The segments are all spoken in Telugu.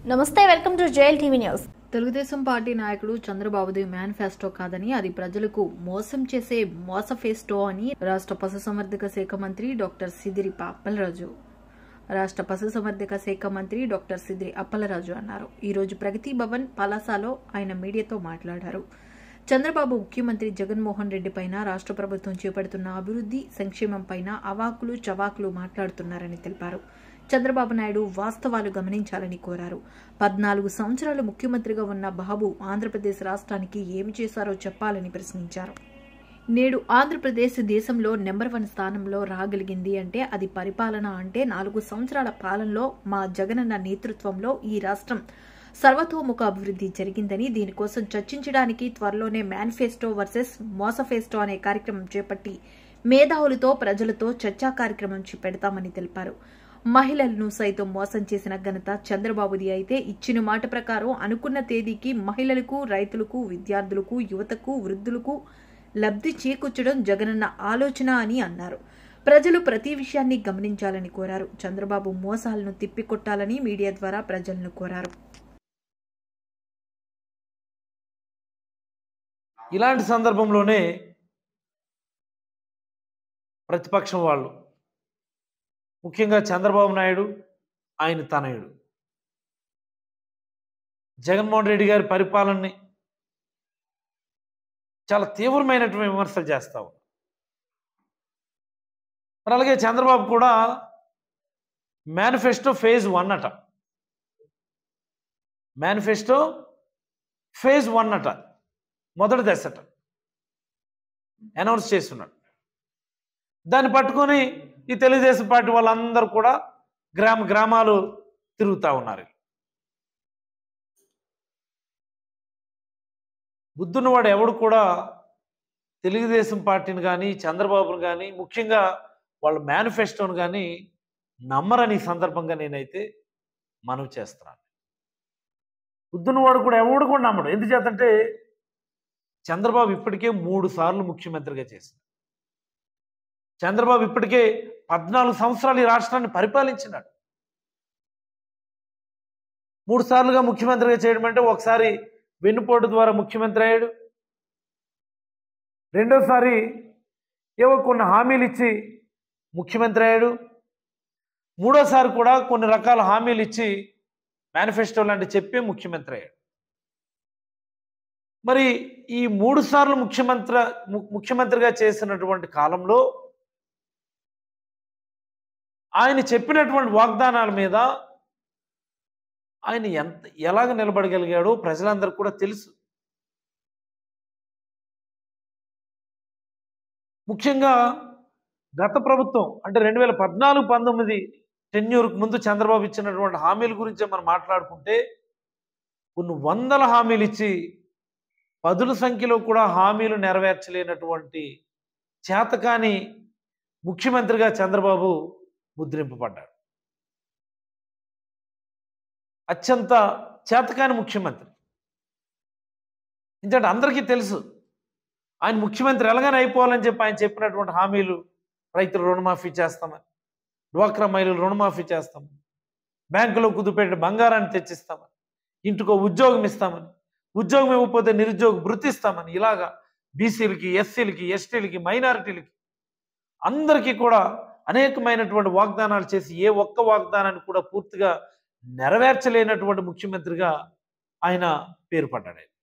నమస్తే welcome to jail TV news Telugu Desam party నాయకుడు చంద్రబాబుది మేనిఫెస్టో కాదని అది ప్రజలకు మోసం చేసే మోసఫెస్టో అని రాష్ట్ర పశుసంవర్ధక శాఖ మంత్రి డాక్టర్ సిదిరి అప్పలరాజు రాష్ట్ర పశుసంవర్ధక శాఖ మంత్రి డాక్టర్ సిదిరి అప్పలరాజు అన్నారు ఈ రోజు ప్రగతి భవన్ పలాసాలో ఆయన మీడియాతో మాట్లాడారు చంద్రబాబు ముఖ్యమంత్రి జగన్మోహన్ రెడ్డి పైన రాష్ట్ర ప్రభుత్వం చేపడుతున్న అభివృద్ధి సంక్షేమం పైన అవాకులు చవాకులు మాట్లాడుతున్నారని తెలిపారు చంద్రబాబు నాయుడు వాస్తవాలు గమనించాలని కోరారు పద్నాలుగు సంవత్సరాలు ముఖ్యమంత్రిగా ఉన్న బాబు ఆంధ్రప్రదేశ్ రాష్ట్రానికి ఏమి చేశారో చెప్పాలని ప్రశ్నించారు నేడు ఆంధ్రప్రదేశ్ దేశంలో నెంబర్ వన్ స్థానంలో రాగలిగింది అంటే అది పరిపాలన అంటే నాలుగు సంవత్సరాల పాలనలో మా జగనన్న నేతృత్వంలో ఈ రాష్ట్రం సర్వతోముఖ అభివృద్ధి జరిగిందని దీనికోసం చర్చించడానికి త్వరలోనే మేనిఫెస్టో వర్సెస్ మోసఫెస్టో అనే కార్యక్రమం చేపట్టి మేధావులతో ప్రజలతో చర్చా కార్యక్రమం చేపెడతామని తెలిపారు మహిళలను సైతం మోసం చేసిన ఘనత చంద్రబాబుది అయితే ఇచ్చిన మాట ప్రకారం అనుకున్న తేదీకి మహిళలకు రైతులకు విద్యార్థులకు యువతకు వృద్ధులకు లబ్ధి చేకూర్చడం జగనన్న ఆలోచన అని అన్నారు ప్రజలు ప్రతి విషయాన్ని గమనించాలని కోరారు చంద్రబాబు మోసాలను తిప్పికొట్టాలని మీడియా ద్వారా ప్రజలను కోరారు ఇలాంటి సందర్భంలోనే ప్రతిపక్షం వాళ్ళు ముఖ్యంగా చంద్రబాబు నాయుడు ఆయన తనయుడు జగన్మోహన్ రెడ్డి గారి పరిపాలనని చాలా తీవ్రమైనటువంటి విమర్శలు చేస్తా ఉన్నారు మరి అలాగే చంద్రబాబు కూడా మేనిఫెస్టో ఫేజ్ వన్ అట మేనిఫెస్టో ఫేజ్ వన్ అట మొదటి దశట అనౌన్స్ చేస్తున్నాడు దాన్ని పట్టుకొని ఈ తెలుగుదేశం పార్టీ వాళ్ళందరూ కూడా గ్రామ గ్రామాలు తిరుగుతూ ఉన్నారు బుద్ధున్నవాడు ఎవడు కూడా తెలుగుదేశం పార్టీని కానీ చంద్రబాబును కానీ ముఖ్యంగా వాళ్ళ మేనిఫెస్టోను కానీ నమ్మరని ఈ సందర్భంగా నేనైతే మనవి చేస్తున్నాను బుద్ధున్నవాడు కూడా ఎవడు కూడా నమ్మడు ఎందుచేతంటే చంద్రబాబు ఇప్పటికే మూడు సార్లు ముఖ్యమంత్రిగా చేశారు చంద్రబాబు ఇప్పటికే పద్నాలుగు సంవత్సరాలు ఈ రాష్ట్రాన్ని పరిపాలించినాడు మూడు సార్లుగా ముఖ్యమంత్రిగా చేయడం అంటే ఒకసారి వెన్నుపోటు ద్వారా ముఖ్యమంత్రి అయ్యాడు రెండోసారి ఏవో కొన్ని హామీలు ఇచ్చి ముఖ్యమంత్రి అయ్యాడు మూడోసారి కూడా కొన్ని రకాల హామీలు ఇచ్చి మేనిఫెస్టో లాంటి చెప్పి ముఖ్యమంత్రి అయ్యాడు మరి ఈ మూడు సార్లు ముఖ్యమంత్రి ము- ముఖ్యమంత్రిగా చేసినటువంటి కాలంలో ఆయన చెప్పినటువంటి వాగ్దానాల మీద ఆయన ఎంత ఎలాగ నిలబడగలిగాడో ప్రజలందరికీ కూడా తెలుసు ముఖ్యంగా గత ప్రభుత్వం అంటే రెండు వేల పద్నాలుగు పంతొమ్మిది టెన్యూర్కు ముందు చంద్రబాబు ఇచ్చినటువంటి హామీల గురించే మనం మాట్లాడుకుంటే కొన్ని వందల హామీలు ఇచ్చి పదుల సంఖ్యలో కూడా హామీలు నెరవేర్చలేనటువంటి చేతకాని ముఖ్యమంత్రిగా చంద్రబాబు ముద్రింపబడ్డాడు అత్యంత చేతకాని ముఖ్యమంత్రి ఎందుకంటే అందరికీ తెలుసు ఆయన ముఖ్యమంత్రి ఎలాగైనా అయిపోవాలని చెప్పి ఆయన చెప్పినటువంటి హామీలు రైతులు రుణమాఫీ చేస్తామని డ్వాక్రా మహిళలు రుణమాఫీ చేస్తామని బ్యాంకులో కుదుపెట్టి బంగారాన్ని తెచ్చిస్తామని ఇంటికో ఉద్యోగం ఇస్తామని ఉద్యోగం ఇవ్వకపోతే నిరుద్యోగ భృతి ఇస్తామని ఇలాగా బీసీలకి ఎస్సీలకి ఎస్టీలకి మైనారిటీలకి అందరికీ కూడా అనేకమైనటువంటి వాగ్దానాలు చేసి ఏ ఒక్క వాగ్దానాన్ని కూడా పూర్తిగా నెరవేర్చలేనటువంటి ముఖ్యమంత్రిగా ఆయన పేరు పడ్డాడు ఆయన.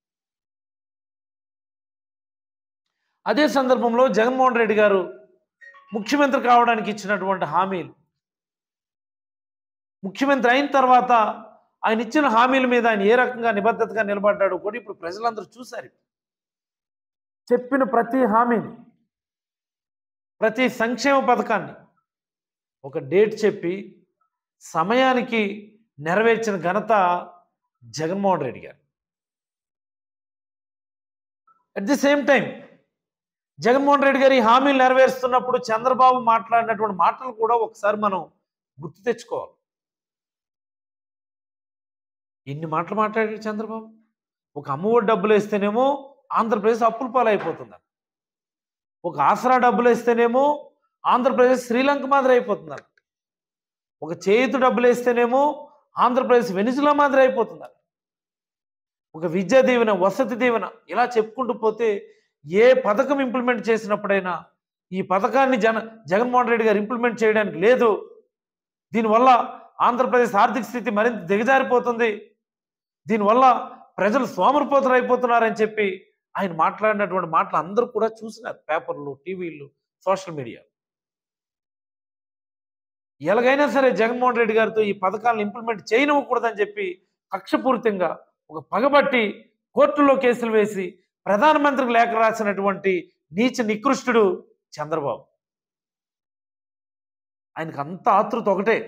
అదే సందర్భంలో జగన్మోహన్ రెడ్డి గారు ముఖ్యమంత్రి కావడానికి ఇచ్చినటువంటి హామీలు ముఖ్యమంత్రి అయిన తర్వాత ఆయన ఇచ్చిన హామీల మీద ఆయన ఏ రకంగా నిబద్ధతగా నిలబడ్డాడో కూడా ఇప్పుడు ప్రజలందరూ చూశారు చెప్పిన ప్రతి హామీని ప్రతి సంక్షేమ పథకాన్ని ఒక డేట్ చెప్పి సమయానికి నెరవేర్చిన ఘనత జగన్మోహన్ రెడ్డి గారు at the same time Jaganmohan Reddy గారు ఈ హామీలు నెరవేరుస్తున్నప్పుడు చంద్రబాబు మాట్లాడినటువంటి మాటలు కూడా ఒకసారి మనం గుర్తు తెచ్చుకోవాలి ఎన్ని మాటలు మాట్లాడాడు చంద్రబాబు ఒక అమ్మఒడి డబ్బులు వేస్తేనేమో ఆంధ్రప్రదేశ్ అప్పుల పాలైపోతుంది ఒక ఆసరా డబ్బులు వేస్తేనేమో ఆంధ్రప్రదేశ్ శ్రీలంక మాదిరి అయిపోతున్నారు ఒక చేతి డబ్బులు వేస్తేనేమో ఆంధ్రప్రదేశ్ వెనిజులా మాదిరి అయిపోతుంది ఒక విద్యా దీవెన వసతి దీవెన ఇలా చెప్పుకుంటూ పోతే ఏ పథకం ఇంప్లిమెంట్ చేసినప్పుడైనా ఈ పథకాన్ని జన జగన్మోహన్ రెడ్డి గారు ఇంప్లిమెంట్ చేయడానికి లేదు దీనివల్ల ఆంధ్రప్రదేశ్ ఆర్థిక స్థితి మరింత దిగజారిపోతుంది దీనివల్ల ప్రజలు సోమరిపోతులు అయిపోతున్నారని చెప్పి ఆయన మాట్లాడినటువంటి మాటలు అందరూ కూడా చూసినారు పేపర్లు టీవీలు సోషల్ మీడియా ఎలాగైనా సరే జగన్మోహన్ రెడ్డి గారితో ఈ పథకాలను ఇంప్లిమెంట్ చేయనివ్వకూడదని చెప్పి కక్షపూరితంగా ఒక పగబట్టి కోర్టులో కేసులు వేసి ప్రధానమంత్రికి లేఖ రాసినటువంటి నీచ నికృష్టుడు చంద్రబాబు ఆయనకు అంత ఆతృత ఒకటే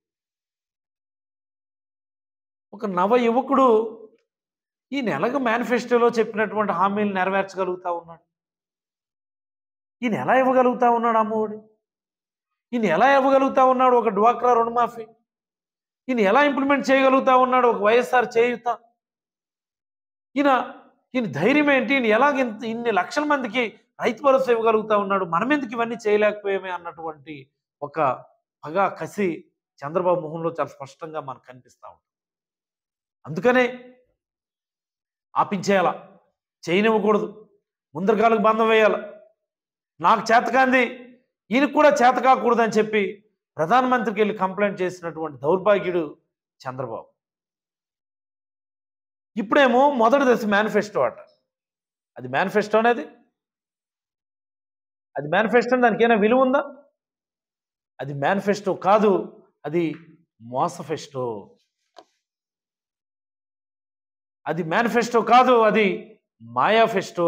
ఒక నవ యువకుడు ఈ నెలకు మేనిఫెస్టోలో చెప్పినటువంటి హామీలు నెరవేర్చగలుగుతా ఉన్నాడు ఈయన ఎలా ఇవ్వగలుగుతా ఉన్నాడు అమ్మఒడి ఈయన ఎలా ఇవ్వగలుగుతా ఉన్నాడు ఒక డ్వాక్రా రుణమాఫీ ఈయన ఎలా ఇంప్లిమెంట్ చేయగలుగుతా ఉన్నాడు ఒక వైఎస్ఆర్ చేయుత ఈయన ఈయన ధైర్యం ఏంటి ఈయన ఎలాగ ఇంత ఇన్ని లక్షల మందికి రైతు భరోసా ఇవ్వగలుగుతా ఉన్నాడు మనం ఎందుకు ఇవన్నీ చేయలేకపోయామే అన్నటువంటి ఒక పగ కసి చంద్రబాబు మొహంలో చాలా స్పష్టంగా మనకు కనిపిస్తూ ఉంటుంది అందుకనే ఆపించేయాల చేయనివ్వకూడదు ముందరకాలకు బంధం వేయాల నాకు చేతకాంది ఈయనకు కూడా చేత కాకూడదు అని చెప్పి ప్రధానమంత్రికి వెళ్ళి కంప్లైంట్ చేసినటువంటి దౌర్భాగ్యుడు చంద్రబాబు ఇప్పుడేమో మొదటి దశ మేనిఫెస్టో అట అది మేనిఫెస్టో అనేది అది మేనిఫెస్టో దానికి ఏమైనా విలువ ఉందా అది మేనిఫెస్టో కాదు అది మోసఫెస్టో అది మేనిఫెస్టో కాదు అది మాయాఫెస్టో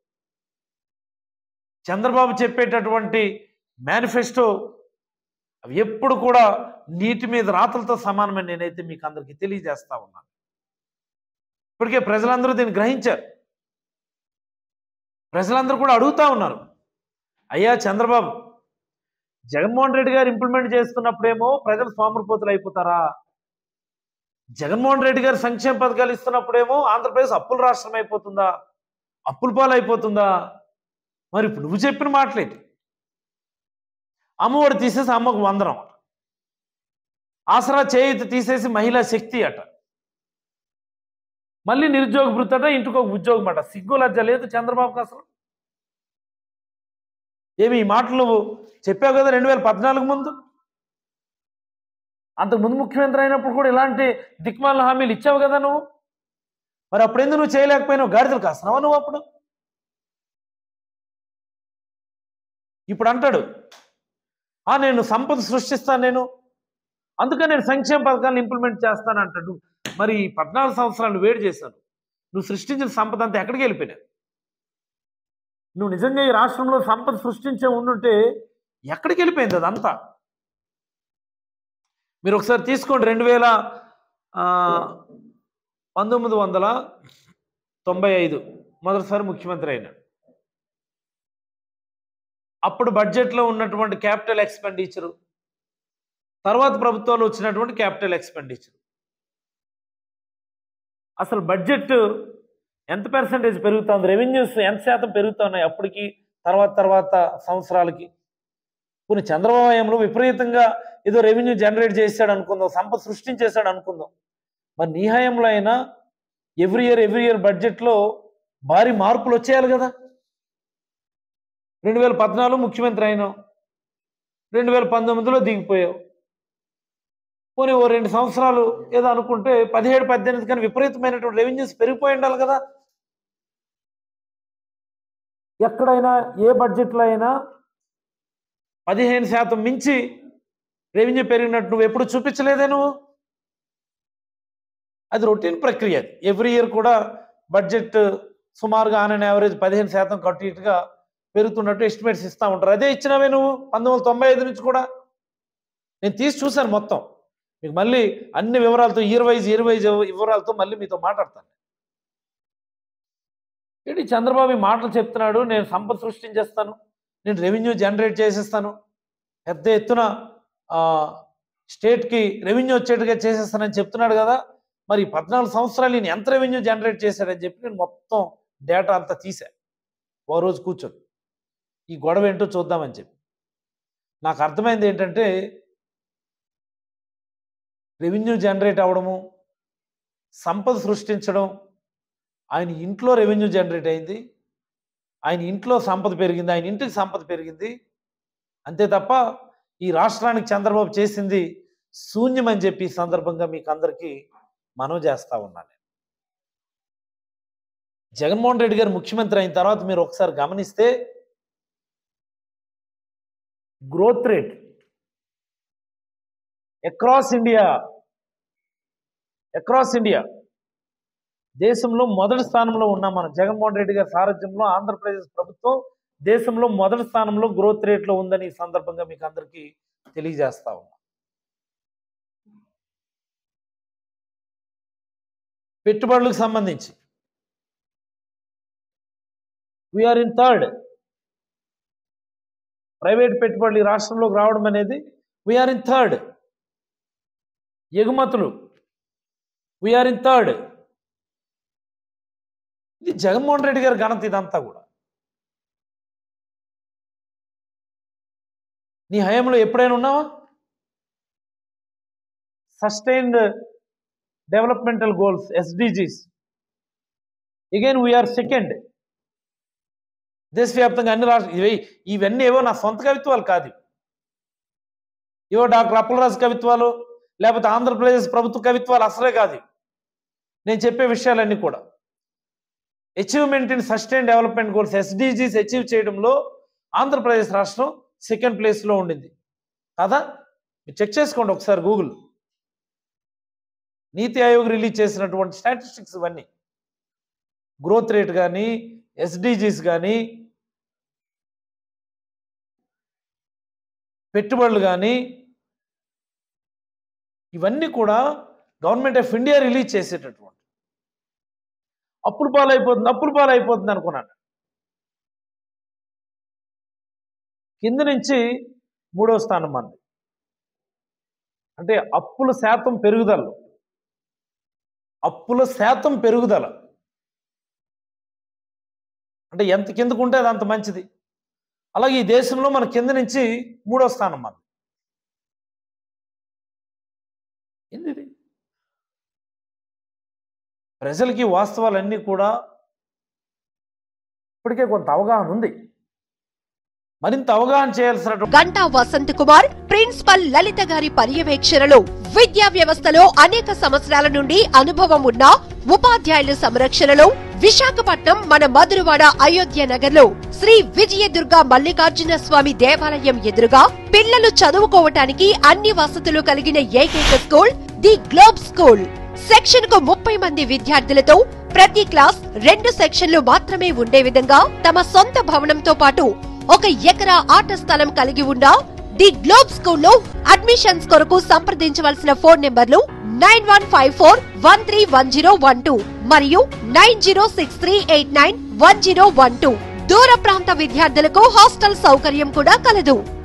చంద్రబాబు చెప్పేటటువంటి మేనిఫెస్టో అవి ఎప్పుడు కూడా నీటి మీద రాతలతో సమానమని నేనైతే మీకు అందరికీ తెలియజేస్తా ఉన్నాను ఇప్పటికే ప్రజలందరూ దీన్ని గ్రహించారు ప్రజలందరూ కూడా అడుగుతా ఉన్నారు అయ్యా చంద్రబాబు జగన్మోహన్ రెడ్డి గారు ఇంప్లిమెంట్ చేస్తున్నప్పుడేమో ప్రజలు సోమరిపోతులు అయిపోతారా జగన్మోహన్ రెడ్డి గారు సంక్షేమ పథకాలు ఇస్తున్నప్పుడేమో ఆంధ్రప్రదేశ్ అప్పుల రాష్ట్రం అయిపోతుందా అప్పుల పాలు అయిపోతుందా మరి ఇప్పుడు నువ్వు చెప్పిన మాటలేంటి అమ్మఒడి తీసేసి అమ్మకు వందనం ఆసరా చేయిత తీసేసి మహిళా శక్తి అట మళ్ళీ నిరుద్యోగ భృతి అట ఇంటికి ఒక ఉద్యోగం అట సిగ్గు లజ్జ లేదు చంద్రబాబుకి అసలు ఏమి ఈ మాటలు నువ్వు చెప్పావు కదా రెండు వేల పద్నాలుగు ముందు అంతకు ముందు ముఖ్యమంత్రి అయినప్పుడు కూడా ఇలాంటి దిక్మాల హామీలు ఇచ్చావు కదా నువ్వు మరి అప్పుడు ఎందుకు నువ్వు చేయలేకపోయినావు గాడిదలు కాస్తున్నావా నువ్వు అప్పుడు ఇప్పుడు అంటాడు ఆ నేను సంపద సృష్టిస్తాను నేను అందుకని నేను సంక్షేమ పథకాలను ఇంప్లిమెంట్ చేస్తాను అంటాడు మరి ఈ పద్నాలుగు సంవత్సరాలు వేడి చేశాను నువ్వు సృష్టించిన సంపద అంతా ఎక్కడికి వెళ్ళిపోయినా నువ్వు నిజంగా ఈ రాష్ట్రంలో సంపద సృష్టించే ఉండుంటే ఎక్కడికి వెళ్ళిపోయింది అదంతా మీరు ఒకసారి తీసుకోండి రెండు వేల ఆ, పంతొమ్మిది వందల తొంభై ఐదు మొదటిసారి ముఖ్యమంత్రి అయినాడు అప్పుడు బడ్జెట్లో ఉన్నటువంటి క్యాపిటల్ ఎక్స్పెండిచరు తర్వాత ప్రభుత్వాలు వచ్చినటువంటి క్యాపిటల్ ఎక్స్పెండిచర్ అసలు బడ్జెట్ ఎంత పర్సెంటేజ్ పెరుగుతుంది రెవెన్యూస్ ఎంత శాతం పెరుగుతున్నాయి అప్పటికి తర్వాత తర్వాత సంవత్సరాలకి కొన్ని చంద్రబాబు హయాంలో విపరీతంగా ఏదో రెవెన్యూ జనరేట్ చేశాడు అనుకుందాం సంపద సృష్టించేశాడు అనుకుందాం మరి నీ హయాంలో అయినా ఎవ్రీ ఇయర్ ఎవ్రీ ఇయర్ బడ్జెట్లో భారీ మార్పులు వచ్చేయాలి కదా రెండు వేల పద్నాలుగు ముఖ్యమంత్రి అయినావు రెండు వేల పంతొమ్మిదిలో దిగిపోయావు పోనీ ఓ రెండు సంవత్సరాలు ఏదో అనుకుంటే పదిహేడు పద్దెనిమిది కానీ విపరీతమైనటువంటి రెవెన్యూస్ పెరిగిపోయి ఉండాలి కదా ఎక్కడైనా ఏ బడ్జెట్లో అయినా పదిహేను శాతం మించి రెవెన్యూ పెరిగినట్టు నువ్వు ఎప్పుడు చూపించలేదే నువ్వు అది రొటీన్ ప్రక్రియ ఎవ్రీ ఇయర్ కూడా బడ్జెట్ సుమారుగా ఆన్ అండ్ యావరేజ్ పదిహేను శాతం కట్టు ఇటుగా పెరుగుతున్నట్టు ఎస్టిమేట్స్ ఇస్తూ ఉంటారు అదే ఇచ్చినావే నువ్వు పంతొమ్మిది వందల తొంభై ఐదు నుంచి కూడా నేను తీసి చూశాను మొత్తం మీకు మళ్ళీ అన్ని వివరాలతో ఇయర్ వైజ్ ఇయర్ వైజ్ వివరాలతో మళ్ళీ మీతో మాట్లాడతాను ఏంటి చంద్రబాబు ఈ మాటలు చెప్తున్నాడు నేను సంపద సృష్టించేస్తాను నేను రెవెన్యూ జనరేట్ చేసేస్తాను పెద్ద ఎత్తున ఆ, స్టేట్కి రెవెన్యూ వచ్చేట్టుగా చేసేస్తానని చెప్తున్నాడు కదా మరి ఈ పద్నాలుగు సంవత్సరాలు ఈయన ఎంత రెవెన్యూ జనరేట్ చేశాడని చెప్పి నేను మొత్తం డేటా అంతా తీసా ఓ రోజు కూర్చొని ఈ గొడవ ఏంటో చూద్దామని చెప్పి నాకు అర్థమైంది ఏంటంటే రెవెన్యూ జనరేట్ అవ్వడము సంపద సృష్టించడం ఆయన ఇంట్లో రెవెన్యూ జనరేట్ అయింది ఆయన ఇంట్లో సంపద పెరిగింది ఆయన ఇంటికి సంపద పెరిగింది అంతే తప్ప ఈ రాష్ట్రానికి చంద్రబాబు చేసింది శూన్యమని చెప్పి ఈ సందర్భంగా మీకు అందరికీ మనవి చేస్తా ఉన్నాను నేను. జగన్మోహన్ రెడ్డి గారు ముఖ్యమంత్రి అయిన తర్వాత మీరు ఒకసారి గమనిస్తే growth rate across India across India దేశంలో మొదటి స్థానంలో ఉన్నాం మనం జగన్మోహన్ రెడ్డి గారి సారథ్యంలో ఆంధ్రప్రదేశ్ ప్రభుత్వం దేశంలో మొదటి స్థానంలో గ్రోత్ రేట్లో ఉందని ఈ సందర్భంగా మీకు అందరికీ తెలియజేస్తా ఉన్నాం పెట్టుబడులకు సంబంధించి వీఆర్ ఇన్ థర్డ్ ప్రైవేట్ పెట్టుబడులు ఈ రాష్ట్రంలోకి రావడం అనేది వీఆర్ ఇన్ థర్డ్ ఎగుమతులు వీఆర్ ఇన్ థర్డ్ ఇది జగన్మోహన్ రెడ్డి గారి ఘనత ఇదంతా కూడా నీ హయాంలో ఎప్పుడైనా ఉన్నావా sustained developmental goals SDGs again we're second దేశవ్యాప్తంగా అన్ని రాష్ట్ర ఇవి ఇవన్నీ ఏవో నా సొంత కవిత్వాలు కాదు ఏవో డాక్టర్ అప్పలరాజు కవిత్వాలు లేకపోతే ఆంధ్రప్రదేశ్ ప్రభుత్వ కవిత్వాలు అసలే కాదు నేను చెప్పే విషయాలన్నీ కూడా achievement in sustain development goals SDGs achieve చేయడంలో ఆంధ్రప్రదేశ్ రాష్ట్రం సెకండ్ ప్లేస్లో ఉండింది కదా మీరు చెక్ చేసుకోండి ఒకసారి గూగుల్ నీతి ఆయోగ్ రిలీజ్ చేసినటువంటి స్టాటిస్టిక్స్ ఇవన్నీ గ్రోత్ రేట్ కానీ ఎస్డిజీస్ కానీ పెట్టుబడులు కానీ ఇవన్నీ కూడా గవర్నమెంట్ ఆఫ్ ఇండియా రిలీజ్ చేసేటటువంటి అప్పుల పాలైపోతుంది అప్పుల పాలైపోతుంది అనుకున్నాను కింద నుంచి మూడో స్థానం మంది అంటే అప్పుల శాతం పెరుగుదల అప్పుల శాతం పెరుగుదల అంటే ఎంత కిందకుంటే అది అంత మంచిది అలాగే ఈ దేశంలో మన కింద నుంచి మూడో స్థానం మంది ఏంది ఇది? ప్రజలకి వాస్తవాలన్నీ కూడా ఇప్పటికే కొంత అవగాహన ఉంది మరింత అవగాహన చేయాల్సినటువంటి గంటా వసంత్ కుమార్ ప్రిన్సిపల్ లలిత గారి పర్యవేక్షణలో విద్యా వ్యవస్థలో అనేక సంవత్సరాల నుండి అనుభవం ఉన్న ఉపాధ్యాయుల సంరక్షణలో విశాఖపట్నం మన మధురవాడ అయోధ్య నగర్ లో శ్రీ విజయదుర్గ మల్లికార్జున స్వామి దేవాలయం ఎదురుగా పిల్లలు చదువుకోవటానికి అన్ని వసతులు కలిగిన ఏకైక school the globe school section కు ముప్పై మంది విద్యార్థులతో ప్రతి క్లాస్ రెండు సెక్షన్లు మాత్రమే ఉండే విధంగా తమ సొంత భవనంతో పాటు ఒక ఎకరా ఆట స్థలం కలిగి ఉన్న ది గ్లోబ్ స్కూల్లో అడ్మిషన్స్ కొరకు సంప్రదించవలసిన ఫోన్ నెంబర్లు nine one five four one three one zero one two మరియు nine zero six three eight nine one zero one two దూర ప్రాంత విద్యార్థులకు హాస్టల్ సౌకర్యం కూడా కలదు